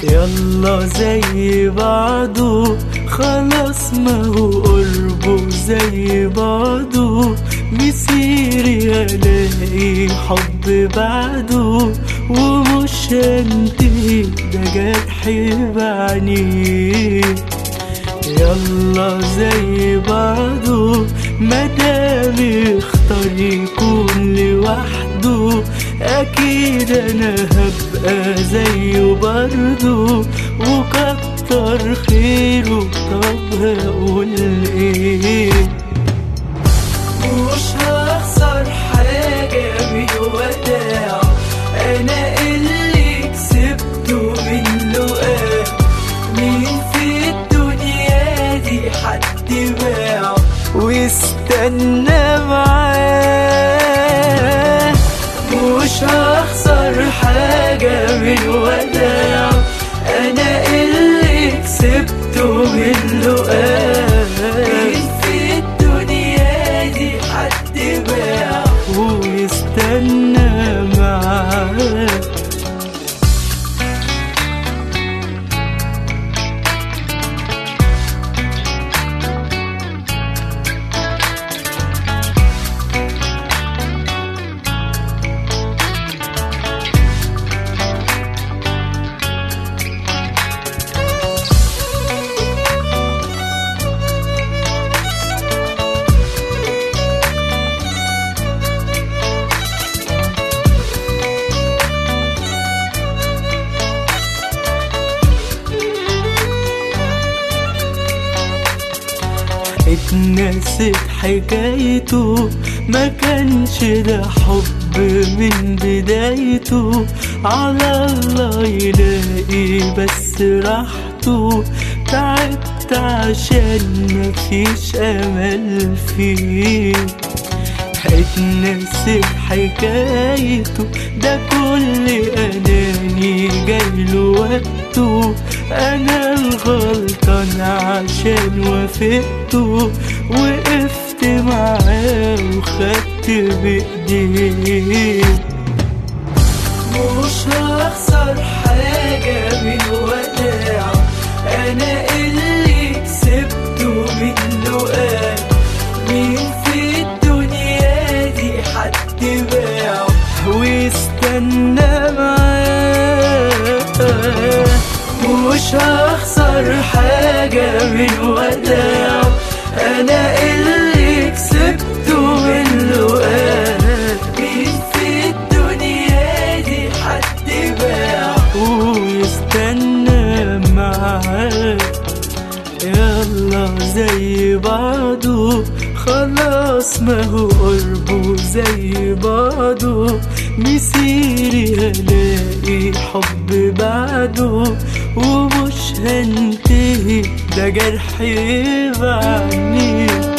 يلا زي بعضه خلاص ما هو قربه زي بعضه مسيري هلاقي حب بعده ومش هنتهي ده جرح بعينيه يلا زي بعضه مدام اختار يكون لوحده اكيد انا هبقى زيه برضه وكتر خيره طب هقول ايه مش هخسر حاجة بالوداع أنا اللي كسبته باللقاء مين في الدنيا دي حد باع واستنى معاه مش هخسر حاجة بالوداع أنا اللي كسبته باللقاء مين في الدنيا دي حد باع واستنى معاه اتنست حكايته ما كانش ده حب من بدايته على الله يلاقي بس راحته تعبت عشان مفيش امل فيه اتنست حكايته ده كل اناني جايله وقته انا الغلطان عشان وافقته وقفت معاه وخدت بايديه مش هخسر حاجة بالوداع أنا اللي كسبته باللقاء مين في الدنيا دي حد باع واستنى معاه مش هخسر حاجة بالوداع أنا اللي كسبته باللقاء مين في الدنيا دي حد باع ويستنى معاه يلا زي بعضه خلاص ما هو قربه زي بعضه مسيري هلاقي حب بعده ومش هنتهي ده جرح بعدني